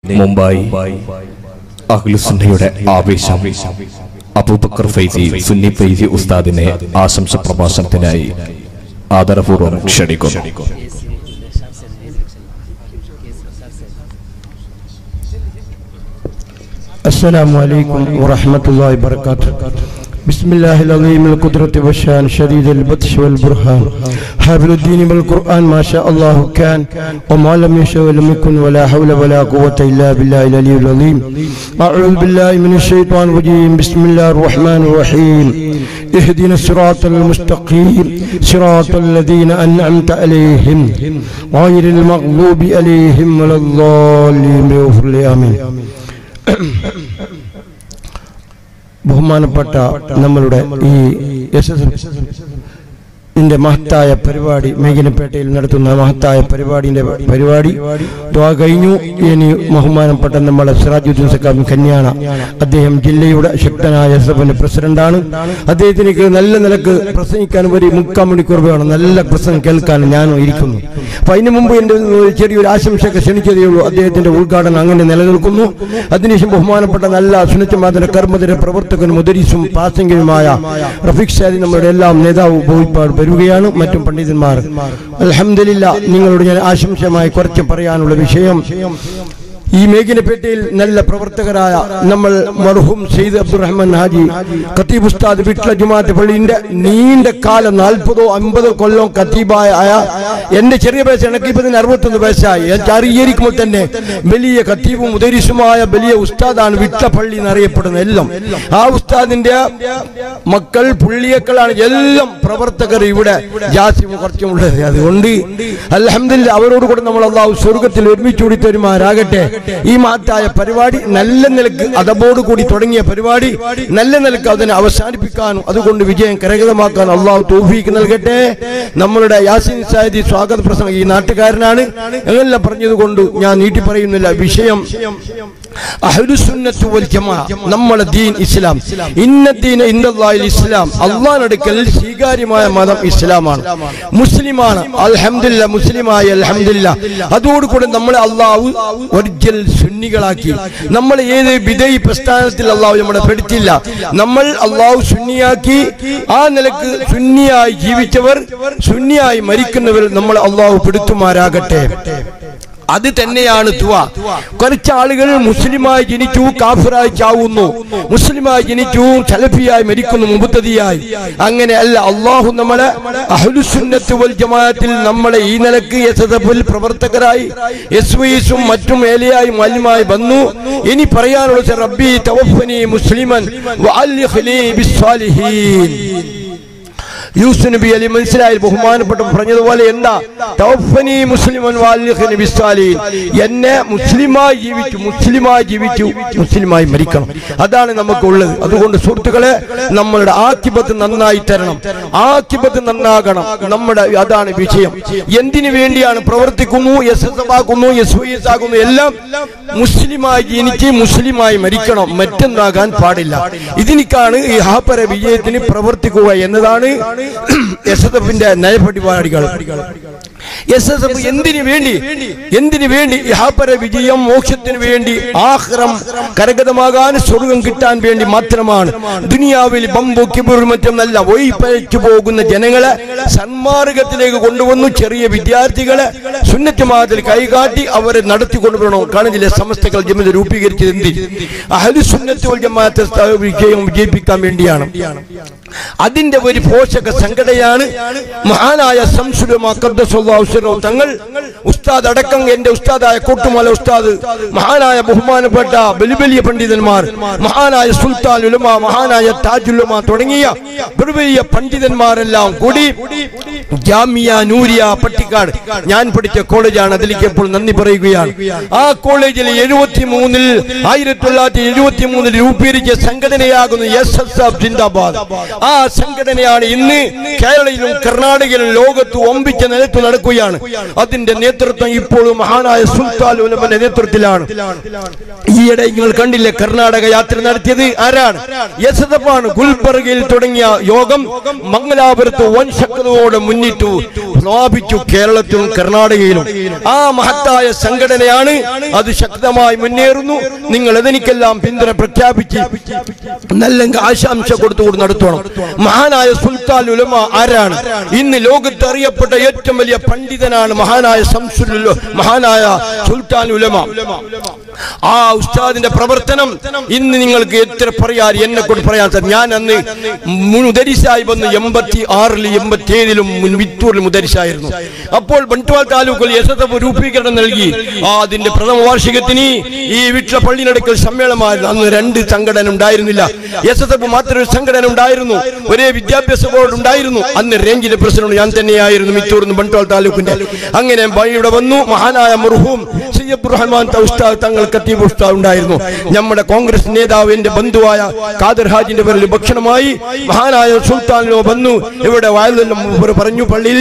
മുംബൈ അഖിലുസുന്നയുടെ ആവേശം അബൂബക്കർ ഫൈസി സുന്നി ഫൈസി ഉസ്താദിനെ ആശംസ പ്രഭാഷണത്തിനായി ആദരപൂർവ്വം ക്ഷണിക്കുന്നു السلام عليكم ورحمة الله وبركاته بسم الله العظيم القدرة والشان شديد البطش والبرهان حافظ الدين والقرآن ما شاء الله كان وما لم يشاء ولم يكن ولا حول ولا قوة إلا بالله العلي العظيم أعوذ بالله من الشيطان الرجيم بسم الله الرحمن الرحيم اهدنا الصراط المستقيم صراط الذين أنعمت عليهم غير المغضوب عليهم ولا الضالين بغفر لي آمين ബഹുമാനപ്പെട്ട നമ്മളുടെ ഈ എസ് എസ് ഇതിന്റെ മഹത്തായ പരിപാടി മേഘനപ്പേട്ടയിൽ നടത്തുന്ന മഹത്തായ പരിപാടിന്റെ പരിപാടി ദ്വാ കഴിഞ്ഞു ഇനി ബഹുമാനപ്പെട്ട നമ്മളെ സിറാജുദ്ദീൻ സക്കാബ് കന്യാണ അദ്ദേഹം ജില്ലയുടെ ശക്തനായ എസ് എഫിന്റെ പ്രസിഡന്റാണ് അദ്ദേഹത്തിനേക്ക് നല്ല നിലക്ക് പ്രസംഗിക്കാൻ ഒരു മുക്കാൽ മണിക്കൂർ വേണം നല്ല പ്രസംഗം കേൾക്കാൻ ഞാനും ഇരിക്കുന്നു അപ്പൊ അതിനു മുമ്പ് എന്റെ ഒരു ചെറിയൊരു ആശംസയൊക്കെ ക്ഷണിച്ചതേ ഉള്ളൂ അദ്ദേഹത്തിന്റെ ഉദ്ഘാടനം അങ്ങനെ നിലനിൽക്കുന്നു അതിനുശേഷം ബഹുമാനപ്പെട്ട നല്ല സുനച്ചമാതിന്റെ കർമ്മതിര പ്രവർത്തകനും മുദരീസും പ്രാസംഗികനുമായ റഫീഖ് ഷാദി നമ്മുടെ എല്ലാം നേതാവ് ബോയിപ്പാട് വരികയാണ് മറ്റും പണ്ഡിതന്മാർ അലഹമില്ല നിങ്ങളോട് ഞാൻ ആശംസമായി കുറച്ച് പറയാനുള്ള വിഷയം ഈ മേഘനപ്പേട്ടയിൽ നല്ല പ്രവർത്തകരായ നമ്മൾ മർഹൂം സെയ്ദ് അബ്ദുറഹ്മാൻ ഹാജി ഖത്തീബ് ഉസ്താദ് വിട്ല ജുമാഅത്ത് പള്ളിന്റെ നീണ്ട കാലം നാൽപ്പതോ അമ്പതോ കൊല്ലം ഖത്തീബായ ആയ എന്റെ ചെറിയ വയസ്സ് എനിക്ക് ഇപ്പൊ തന്നെ അറുപത്തൊന്ന് വയസ്സായി ഞാൻ ചെറിയിരിക്കുമ്പോൾ തന്നെ വലിയ ഖത്തീബും ഉദരിസുമായ വലിയ ഉസ്താദാണ് വിട്ല പള്ളി എന്നറിയപ്പെടുന്നത് എല്ലാം ആ ഉസ്താദിന്റെ മക്കൾ പുള്ളിയക്കളാണ് എല്ലാം പ്രവർത്തകർ ഇവിടെ ജാസിയും കുറച്ചും ഉള്ളത് അതുകൊണ്ട് അലഹമില്ല അവരോട് കൂടെ നമ്മൾ അള്ളാഹു സ്വർഗത്തിൽ ഒരുമിച്ച് കൂടി തരുമാരാകട്ടെ ഈ മഹത്തായ പരിപാടി നല്ല നിലക്ക് അതബോട് കൂടി തുടങ്ങിയ പരിപാടി നല്ല നിലക്ക് അതിനെ അവസാനിപ്പിക്കാനും അതുകൊണ്ട് വിജയം കരഗതമാക്കാനും അള്ളാഹു തോഫീക്ക് നൽകട്ടെ നമ്മളുടെ യാസിൻ സാഹിദി സ്വാഗത പ്രസംഗം ഈ നാട്ടുകാരനാണ് എല്ലാം പറഞ്ഞതുകൊണ്ട് ഞാൻ നീട്ടി പറയുന്നില്ല വിഷയം അഹ്ലുസുന്നത്ത് വൽ ജമാ നമ്മുടെ ദീൻ ഇസ്ലാം ഇന്ന ദീന ഇന്നല്ലാഹിൽ ഇസ്ലാം അള്ളാഹ്നടുക്കൽ സ്വീകാര്യമായ മതം ഇസ്ലാമാണ് മുസ്ലിമാണ് അൽഹംദുലില്ല മുസ്ലിമായ അൽഹംദുലില്ല അതോടുകൂടി നമ്മളെ അള്ളാഹു ഒറിജിനൽ സുന്നികളാക്കി നമ്മൾ ഏത് വിധേയി പ്രസ്ഥാനത്തിൽ അള്ളാഹു നമ്മളെ പെടുത്തില്ല നമ്മൾ അള്ളാഹു സുന്നിയാക്കി ആ നിലക്ക് സുന്നിയായി ജീവിച്ചവർ സുന്നിയായി മരിക്കുന്നവർ നമ്മൾ അള്ളാഹു പെടുത്തുമാരാകട്ടെ അത് തന്നെയാണ് തുവ കുറച്ച് ആളുകൾ മുസ്ലിമായി ജനിച്ചു കാഫിറായി ചാവുന്നു മുസ്ലിമായി ജനിച്ചു സലഫിയായി മരിക്കുന്നു മുബത്തതിയായി അങ്ങനെ അല്ല അള്ളാഹു നമ്മളെ അഹ്ലുസുന്നത്ത് വൽ ജമാഅത്തിൽ നമ്മളെ ഈ നിലക്ക് എസ് എസ് എഫിൽ പ്രവർത്തകരായി എസ് വൈസും മറ്റും ഏലയായി മാലിമായി വന്നു ഇനി പറയാനുള്ളത് റബ്ബി തവഫനി മുസ്ലിമൻ വഅൽഖിനി ബിസ്സാലിഹീൻ യൂസുഫ് നബി അലി മനസ്സിലായി ബഹുമാനപ്പെട്ട പറഞ്ഞതുപോലെ എന്താ തൗഫനി മുസ്ലിമൻ വാലിഖിനി ബിസ്സാലിഹീൻ എന്നെ മുസ്ലിമായി ജീവിച്ചു മുസ്ലിമായി ജീവിച്ചു മുസ്ലിമായി മരിക്കണം അതാണ് നമുക്കുള്ളത് അതുകൊണ്ട് സുഹൃത്തുക്കളെ നമ്മളുടെ ആക്കിബത്ത് നന്നായി തരണം ആക്കിബത്ത് നന്നാകണം നമ്മുടെ അതാണ് വിഷയം എന്തിനു വേണ്ടിയാണ് പ്രവർത്തിക്കുന്നു എസ് എസ് എഫ് ആക്കുന്നു എസ് വൈ എസ് ആക്കുന്നു എല്ലാം മുസ്ലിമായി ജനിച്ച് മുസ്ലിമായി മരിക്കണം മറ്റൊന്നാകാൻ പാടില്ല ഇതിനിക്കാണ് ഈ ഹാപ്പര വിജയത്തിന് പ്രവർത്തിക്കുക എന്നതാണ് എസ് എസ് എഫിന്റെ നയപരിപാടികൾ എസ് എസ് എഫ് എന്തിനു വേണ്ടി എന്തിനു വേണ്ടി യാപര വിജയം മോക്ഷത്തിന് വേണ്ടി ആഹ്റം കരഗതമാകാൻ സ്വർഗം കിട്ടാൻ വേണ്ടി മാത്രമാണ് ദുനിയാവിൽ ബമ്പു കിബിർ മറ്റൊന്നല്ല ഒഴിപ്പയച്ചു പോകുന്ന ജനങ്ങളെ സന്മാർഗത്തിലേക്ക് കൊണ്ടുവന്നു ചെറിയ വിദ്യാർത്ഥികളെ സുന്നത്തിമാതിൽ കൈകാട്ടി അവരെ നടത്തി കൊണ്ടുവരണം കാണിച്ചിലെ സമസ്തകൾ ജമിത രൂപീകരിച്ചത് എന്തി അഹലു സുന്നത്ത് ജമാഅത്തെ വിജയം വിജയിപ്പിക്കാൻ വേണ്ടിയാണ് അതിന്റെ ഒരു പോഷക സംഘടനയാണ് മഹാനായ സംസുലമാ തങ്ങൾ ഉസ്താദ് അടക്കം എന്റെ ഉസ്താദായ കോട്ടുമല ഉസ്താദ് മഹാനായ ബഹുമാനപ്പെട്ട ബലിബലിയ പണ്ഡിതന്മാർ മഹാനായ സുൽത്താൻ ഉലമ മഹാനായ താജുലമ തുടങ്ങിയ വലിയ പണ്ഡിതന്മാരെല്ലാം കൂടി ജാമിയ നൂരിയ പട്ടിക്കാട് ഞാൻ പഠിച്ച കോളേജാണ് അതിലേക്ക് ഇപ്പോൾ നന്ദി പറയുകയാണ് ആ കോളേജിൽ എഴുപത്തി മൂന്നിൽ ആയിരത്തി തൊള്ളായിരത്തി എഴുപത്തി മൂന്നിൽ രൂപീകരിച്ച സംഘടനയാകുന്നു എസ് എസ് എഫ് ജിന്ദാബാദ് ആ സംഘടനയാണ് ഇന്ന് കേരളയിലും കർണാടകയിലും ലോകത്ത് ഒമ്പിച്ച നിലത്ത് നടക്കുകയാണ് അതിന്റെ നേതൃത്വം ഇപ്പോഴും മഹാനായ സുൽത്താൻ ഉലമന്റെ നേതൃത്വത്തിലാണ് ഈയിടെ നിങ്ങൾ കണ്ടില്ലേ കർണാടക യാത്ര നടത്തിയത് ആരാണ് എസ് എസ് എഫ് ആണ് ഗുൽബർഗയിൽ തുടങ്ങിയ യോഗം മംഗലാപുരത്ത് വൻ ശക്തതയോടെ മുന്നേറി മുന്നിട്ടു സ്ഥാപിച്ചു കേരളത്തിലും കർണാടകയിലും ആ മഹത്തായ സംഘടനയാണ് അത് ശക്തമായി മുന്നേറുന്നു നിങ്ങൾ അതെനിക്കെല്ലാം പിന്തുണ പ്രഖ്യാപിച്ച് നല്ല ആശംസ കൊടുത്തുകൊണ്ട് നടത്തണം മഹാനായ സുൽത്താൻ ഉലമ ആരാണ് ഇന്ന് ലോകത്ത് അറിയപ്പെട്ട ഏറ്റവും വലിയ പണ്ഡിതനാണ് മഹാനായ സംസുൽ ഉല- മഹാനായ സുൽത്താൻ ഉലമ ആ ഉസ്താദിന്റെ പ്രവർത്തനം ഇന്ന് നിങ്ങൾക്ക് എത്ര പറയാൻ എന്നെ കൊണ്ട് പറയാൻ സാർ ഞാൻ അന്ന് മുദരിസായി വന്ന് എൺപത്തി ആറിലും എൺപത്തി ഏഴിലും വിത്തൂറിൽ മുദരിസായിരുന്നു അപ്പോൾ ബണ്ട്വാൾ താലൂക്കിൽ എസ് എസ് എഫ് രൂപീകരണം നൽകി ആ അതിന്റെ പ്രഥമ വാർഷികത്തിന് ഈ വീട്ടിലെ പള്ളിനടുക്കൽ സമ്മേളനമായിരുന്നു അന്ന് രണ്ട് സംഘടന ഉണ്ടായിരുന്നില്ല എസ് എസ് എഫ് മാത്രം ഒരു സംഘടന ഉണ്ടായിരുന്നു ഒരേ വിദ്യാഭ്യാസ ബോർഡ് ഉണ്ടായിരുന്നു അന്ന് റേഞ്ചിന്റെ പ്രസിഡന്റ് ഞാൻ തന്നെയായിരുന്നു മിത്തൂർ ബണ്ട്വാൾ താലൂക്കിന്റെ അങ്ങനെ ഇവിടെ വന്നു മഹാനായ മുർഹൂം സയ്യദ് റഹ്മാൻ ഉസ്താദ് തങ്ങൾ കത്തീബ് ഉസ്താദ് ഉണ്ടായിരുന്നു നമ്മുടെ കോൺഗ്രസ് നേതാവ് എന്റെ ബന്ധുവായ ഖാദർ ഹാജിന്റെ പേരിൽ ഭക്ഷണമായി മഹാനായ സുൽത്താനിലോ വന്നു ഇവിടെ വയലെല്ലാം പറഞ്ഞു പള്ളിയിൽ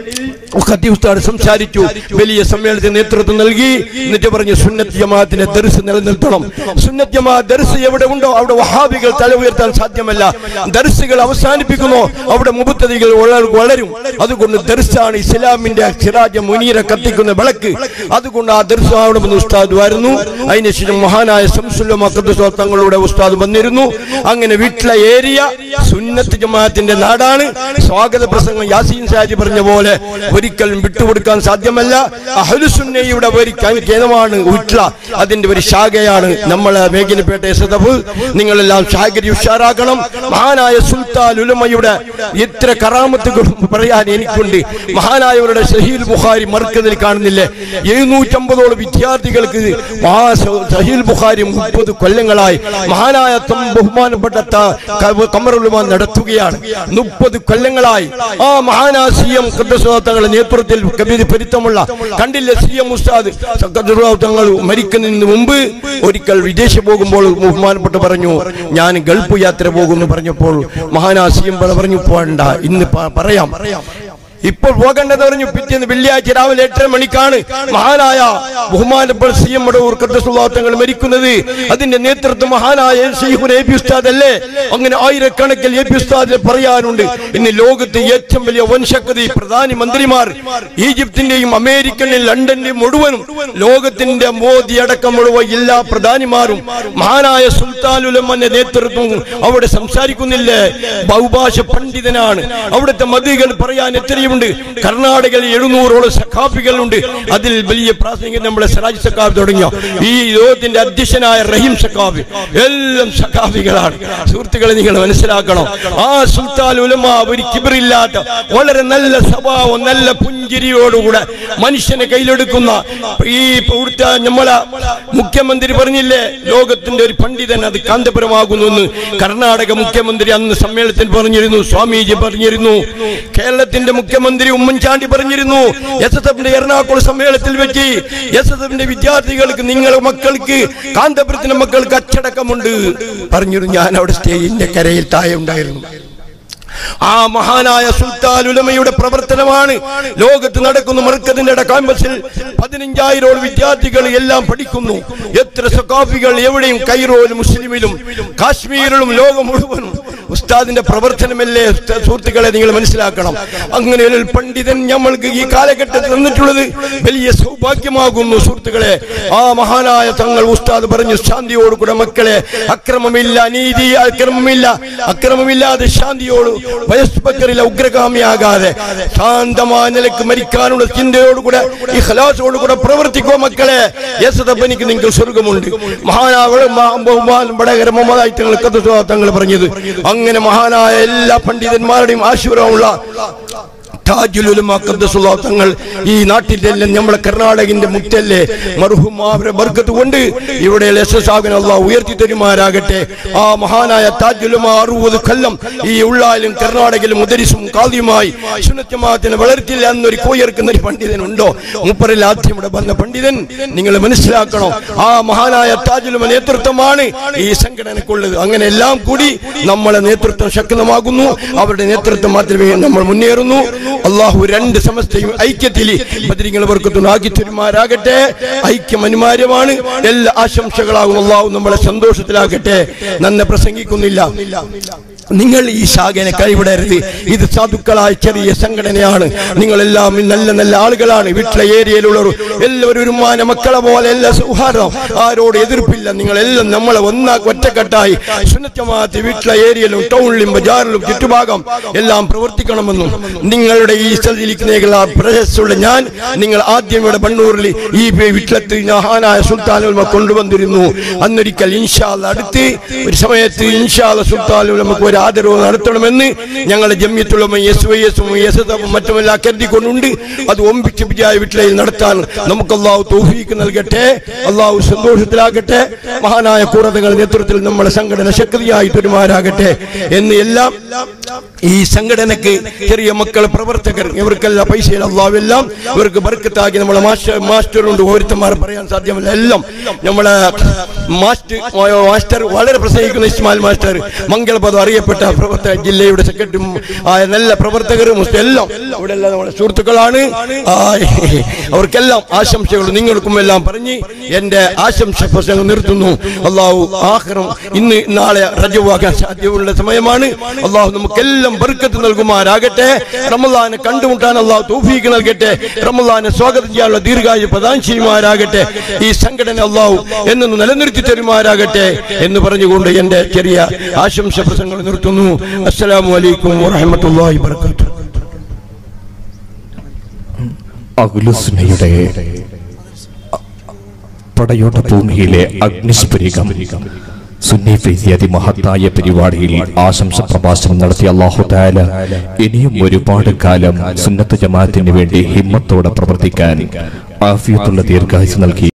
ഖത്തീബ് ഉസ്താദ് സംസാരിച്ചു വലിയ സമ്മേളനത്തിന് നേതൃത്വം നൽകി എന്നിട്ട് പറഞ്ഞു സുന്നത്ത് ജമാഅത്തിന്റെ ദർസ് നിലനിർത്തണം സുന്നത്ത് ജമാഅത്ത് ദർസ് എവിടെ ഉണ്ടോ അവിടെ വഹാബികൾ തല ഉയർത്താൻ സാധ്യമല്ല ദർസുകൾ അവസാനിപ്പിക്കുന്നു അവിടെ മുബത്തതികൾ വള- വളരും അതുകൊണ്ട് ദർസാണ് ഇസ്ലാമിന്റെ സിറാജ മുനീര കത്തിക്കുന്ന വിളക്ക് അതുകൊണ്ട് ആ ദർസ് അവിടെ വന്ന് ഉസ്താദ് വരുന്നു അതിനുശേഷം മഹാനായ സംസുല്ല മക്കദ്സോ തങ്ങളുടെ ഉസ്താദ് വന്നിരുന്നു അങ്ങനെ വീട്ടിലെ ഏരിയ സുന്നത്ത് ജമാഅത്തിന്റെ നാടാണ് സ്വാഗത പ്രസംഗം യാസീൻ സാജി പറഞ്ഞ പോലെ ഒരിക്കലും വിട്ടുകൊടുക്കാൻ സാധ്യമല്ല അഹലുസുന്നയുടെ ഒരു ക- കേന്ദ്രമാണ് ഉറ്റ്ല അതിന്റെ ഒരു ശാഖയാണ് നമ്മളെ മേഖലപ്പേട്ട എസദഫ് നിങ്ങളെല്ലാം ശാഖരി ഉഷാറാക്കണം മഹാനായ സുൽത്താൻ ഉലമയുടെ ഇത്ര കറാമത്തുകൾ പറയാൻ എനിക്കുണ്ട് മഹാനായവരുടെ ഷഹീൽ ബുഖാരി മർക്കതിൽ കാണുന്നില്ലേ എഴുന്നൂറ്റമ്പതോളം വിദ്യാർത്ഥികൾക്ക് ആ സ- ഷഹീൽ ബുഖാരി മുപ്പത് കൊല്ലങ്ങളായി മഹാനായ തം ബഹുമാനപ്പെട്ട ത- ക- കമറുലുമാൻ നടത്തുകയാണ് മുപ്പത് കൊല്ലങ്ങളായി ആ മഹാനാ സി എം തങ്ങളുടെ നേതൃത്വത്തിൽ കബീർ പൊരുത്തമുള്ള കണ്ടില്ല സി എം ഉസ്താദ് സക്കദ്ദുറാവ് തങ്ങൾ മരിക്കുന്നതിന് മുമ്പ് ഒരിക്കൽ വിദേശ പോകുമ്പോൾ ബഹുമാനപ്പെട്ട് പറഞ്ഞു ഞാൻ ഗൾഫ് യാത്ര പോകുന്നു പറഞ്ഞപ്പോൾ മഹാനാ സി എം പറഞ്ഞു പോകണ്ട ഇന്ന് പ- പറയാം ഇപ്പോൾ പോകേണ്ടത് പറഞ്ഞു പിറ്റേന്ന് വെള്ളിയാഴ്ച രാവിലെ എട്ടര മണിക്കാണ് മഹാനായ ബഹുമാനപ്പെട്ട സി എം മടവൂർ കദ്ദസുല്ലാത്തങ്ങൾ മരിക്കുന്നത് അതിന്റെ നേതൃത്വം മഹാനായ ഷെയ്ഖുൻ എ പി ഉസ്താദ് അല്ലേ അങ്ങനെ ആയിരക്കണക്കിൽ എ പി ഉസ്താദിനെ പറയാനുണ്ട് ഇന്ന് ലോകത്തെ ഏറ്റവും വലിയ വൻശക്തി പ്രധാനമന്ത്രിമാർ ഈജിപ്തിന്റെയും അമേരിക്കന്റെയും ലണ്ടന്റെയും മുഴുവനും ലോകത്തിന്റെ മോദി അടക്കം മുഴുവൻ എല്ലാ പ്രധാനിമാരും മഹാനായ സുൽത്താൻ ഉലമന്റെ നേതൃത്വം അവിടെ സംസാരിക്കുന്നില്ലേ ബഹുഭാഷ പണ്ഡിതനാണ് അവിടുത്തെ മതികൾ പറയാൻ എത്രയുമുണ്ട് കർണാടകയിൽ എഴുന്നൂറോളം സഖാഫികളുണ്ട് അതിൽ വലിയ പ്രാസംഗികൻ നമ്മുടെ സരാജ് സഖാഫ് തുടങ്ങിയ ഈ ലോകത്തിന്റെ അധ്യക്ഷനായ റഹീം സഖാഫി എല്ലാം സഖാഫികളാണ് സുഹൃത്തുക്കളെ നിങ്ങൾ മനസ്സിലാക്കണം ആ സുൽത്താൻ ഉലമ ഒരു കിബറില്ലാത്ത വളരെ നല്ല സ്വഭാവം നല്ല പുഞ്ചിരിയോടുകൂടെ മനുഷ്യനെ കയ്യിലെടുക്കുന്ന ഈ ഇവിടുത്തെ നമ്മളെ മുഖ്യമന്ത്രി പറഞ്ഞില്ലേ ലോകത്തിന്റെ ഒരു പണ്ഡിതൻ അത് കാന്തപുരമാകുന്നു എന്ന് കർണാടക മുഖ്യമന്ത്രി അന്ന് സമ്മേളനത്തിൽ പറഞ്ഞിരുന്നു സ്വാമീജി പറഞ്ഞിരുന്നു കേരളത്തിന്റെ മുഖ്യമന്ത്രി ഉമ്മൻചാണ്ടി പറഞ്ഞിരുന്നു എസ് എസ് എഫിന്റെ എറണാകുളം സമ്മേളനത്തിൽ വെച്ച് എസ് എസ് എഫിന്റെ വിദ്യാർത്ഥികൾക്ക് നിങ്ങളുടെ മക്കൾക്ക് കാന്തപുരത്തിന്റെ മക്കൾക്ക് അച്ചടക്കമുണ്ട് പറഞ്ഞിരുന്നു ഞാൻ അവിടെ സ്റ്റേജിന്റെ കരയിൽ താഴെ ഉണ്ടായിരുന്നു ആ മഹാനായ സുൽത്താൻ ഉലമയുടെ പ്രവർത്തനമാണ് ലോകത്ത് നടക്കുന്ന മർക്കതിന്റെ ക്യാമ്പസിൽ പതിനഞ്ചായിരോളം വിദ്യാർത്ഥികൾ എല്ലാം പഠിക്കുന്നു എത്ര സഖാഫികൾ എവിടെയും കൈറോയിലും മുസ്ലിമിലും കാശ്മീരിലും ലോകം മുഴുവനും ഉസ്താദിന്റെ പ്രവർത്തനമല്ലേ ഉസ്താ- സുഹൃത്തുക്കളെ നിങ്ങൾ മനസ്സിലാക്കണം അങ്ങനെ ഒരു പണ്ഡിതൻ നമ്മൾക്ക് ഈ കാലഘട്ടത്തിൽ തന്നിട്ടുള്ളത് വലിയ സൗഭാഗ്യമാകുന്നു സുഹൃത്തുക്കളെ ആ മഹാനായ തങ്ങൾ ഉസ്താദ് പറഞ്ഞു ശാന്തിയോടുകൂടെ മക്കളെ അക്രമമില്ല നീതി അക്രമമില്ല അക്രമമില്ലാതെ ശാന്തിയോട് വയസ്പക്കറിലെ ഉഗ്രഗാമിയാകാതെ ശാന്തമായ നിലക്ക് മരിക്കാനുള്ള ചിന്തയോടുകൂടെ ഈ ഹലാസോടുകൂടെ പ്രവർത്തിക്കോ മക്കളെ യേശുദപ്പനിക്ക് നിങ്ങൾക്ക് സ്വർഗമുണ്ട് മഹാനാവൾ ബഹുമാനം വടകര മുഹമ്മദായി തങ്ങൾ കഥ തങ്ങൾ പറഞ്ഞത് അങ്ങനെ മഹാനായ എല്ലാ പണ്ഡിതന്മാരുടെയും ആശീർവാദമുള്ള താജുൽ ഉലമ ഖദ്ദസുല്ലാ തങ്ങൾ ഈ നാട്ടിലെല്ലാം നമ്മളെ കർണാടകന്റെ മുത്തല്ലേ മർഹൂം അവരെ ബർക്കത്ത് കൊണ്ട് ഇവിടെ യശസ്സാകൻ അള്ളാഹ് ഉയർത്തി തരുമാരാകട്ടെ ആ മഹാനായ താജുലുമ അറുപത് കൊല്ലം ഈ ഉള്ളാലും കർണാടകയിലും മുദരിസും കാതിയുമായി സുന്നത്യമാത്തിനെ വളർത്തില്ല എന്നൊരു കോയർക്കുന്ന ഒരു പണ്ഡിതൻ ഉണ്ടോ മുപ്പറിൽ ആദ്യം ഇവിടെ വന്ന പണ്ഡിതൻ നിങ്ങൾ മനസ്സിലാക്കണം ആ മഹാനായ താജുലുമ നേതൃത്വമാണ് ഈ സംഘടനക്കുള്ളത് അങ്ങനെ എല്ലാം കൂടി നമ്മളെ നേതൃത്വം ശക്തമാകുന്നു അവരുടെ നേതൃത്വം മാത്രമേ നമ്മൾ മുന്നേറുന്നു അള്ളാഹു രണ്ട് സമസ്തയും ഐക്യത്തിൽ ബദ്രിങ്ങൾ വർക്കത്തുനിന്ന് ആക്കി തരുമാരാകട്ടെ ഐക്യം അനിവാര്യമാണ് എല്ലാ ആശംസകളാകും അള്ളാഹു നമ്മളെ സന്തോഷത്തിലാകട്ടെ നന്നെ പ്രസംഗിക്കുന്നില്ല നിങ്ങൾ ഈ ശാഖനെ കൈവിടരുത് ഇത് സാധുക്കളായ ചെറിയ സംഘടനയാണ് നിങ്ങളെല്ലാം നല്ല നല്ല ആളുകളാണ് വീട്ടിലെ ഏരിയയിലുള്ളവർ എല്ലാവരും ഒരു മാന മക്കളെ പോലെ എല്ലാ സൗഹാർദ്ദം ആരോട് എതിർപ്പില്ല നിങ്ങളെല്ലാം നമ്മളെ ഒന്നാ ഒറ്റക്കെട്ടായി സുന്നത്തമാത്തി വീട്ടിലെ ഏരിയയിലും ടൗണിലും ബജാറിലും ചുറ്റുഭാഗം എല്ലാം പ്രവർത്തിക്കണമെന്നും നിങ്ങളുടെ ഈ സ്ഥലത്തിരിക്കുന്ന പ്രശസ്തുള്ള ഞാൻ നിങ്ങൾ ആദ്യം ഇവിടെ ബണ്ണൂരിൽ ഈ വീട്ടിലെത്തി മഹാനായ സുൽത്താനുൽമ കൊണ്ടുവന്നിരുന്നു അന്നൊരിക്കൽ ഇൻഷാല്ല അടുത്ത് ഒരു സമയത്ത് ഇൻഷാല്ല സുൽത്താനുൽ നമുക്ക് ഒരു ആദരവ് നടത്തണമെന്ന് ഞങ്ങളുടെ ജമ്യത്തുള്ള എസ് വൈ എസും എസ് എസും മറ്റുമെല്ലാം കരുതിക്കൊണ്ടുണ്ട് അത് ഒമ്പിച്ച് വിജയ വീട്ടിലയിൽ നടത്താൻ നമുക്ക് അള്ളാഹു തൗഫീക്ക് നൽകട്ടെ അള്ളാഹു സന്തോഷത്തിലാകട്ടെ മഹാനായ കൂറതകളുടെ നേതൃത്വത്തിൽ നമ്മുടെ സംഘടന ശക്തിയായി പെരുമാറാകട്ടെ എന്ന് എല്ലാം ഈ സംഘടനക്ക് ചെറിയ മക്കൾ പ്രവർത്തകർ ഇവർക്കെല്ലാം പൈസയിൽ അള്ളാഹു എല്ലാം ഇവർക്ക് ബർക്കത്താക്കി നമ്മളെ മാസ്റ്റർ മാസ്റ്ററുണ്ട് ഓരോരുത്തന്മാർ പറയാൻ സാധ്യമല്ല എല്ലാം നമ്മളെ മാസ്റ്റർ മാസ്റ്റർ വളരെ പ്രസംഗിക്കുന്ന ഇസ്മാൽ മാസ്റ്റർ മംഗളപദം അറിയപ്പെട്ട പ്രവർത്തക ജില്ലയുടെ സെക്രട്ടറി ആയ നല്ല പ്രവർത്തകരും എല്ലാം ഇവിടെ എല്ലാം നമ്മുടെ സുഹൃത്തുക്കളാണ് ആ, അവർക്കെല്ലാം ആശംസകൾ നിങ്ങൾക്കും എല്ലാം പറഞ്ഞ് എന്റെ ആശംസ പ്രസംഗം നിർത്തുന്നു അള്ളാഹു ആഹ്റം ഇന്ന് നാളെ റജവാക്കാൻ സാധ്യതയുള്ള സമയമാണ് അള്ളാഹു നമുക്കെല്ലാം ബർക്കത്ത് നൽകുമാരാകട്ടെ റമലാനെ കണ്ടുമുട്ടാൻ അള്ളാഹു തൗഫീക്ക് നൽകട്ടെ റമലാനെ സ്വാഗതം ചെയ്യാനുള്ള ദീർഘായു പ്രദാനം ചെയ്യുമാരാകട്ടെ ഈ സംഘടന അള്ളാഹു എന്നു നിലനിർത്തി തരുമാരാകട്ടെ എന്ന് പറഞ്ഞുകൊണ്ട് എന്റെ ചെറിയ ആശംസ പ്രസംഗങ്ങൾ നിർത്തുന്നു അസ്സലാമു അലൈക്കും വറഹമത്തല്ലാഹി വബറകാതുഹു അഖിലുസുന്നയുടെ പടയോട്ട ഭൂമിയിലെ അഗ്നിസ്ഫുരികം സുന്നി ഫൈസി മഹത്തായ പരിപാടിയിൽ ആശംസ പ്രഭാഷണം നടത്തിയ അള്ളാഹു താല ഇനിയും ഒരുപാട് കാലം സുന്നത്ത് ജമാഅത്തിന് വേണ്ടി ഹിമ്മത്തോടെ പ്രവർത്തിക്കാൻ ആഫിയത്തുള്ള ദീർഘായുസ് നൽകി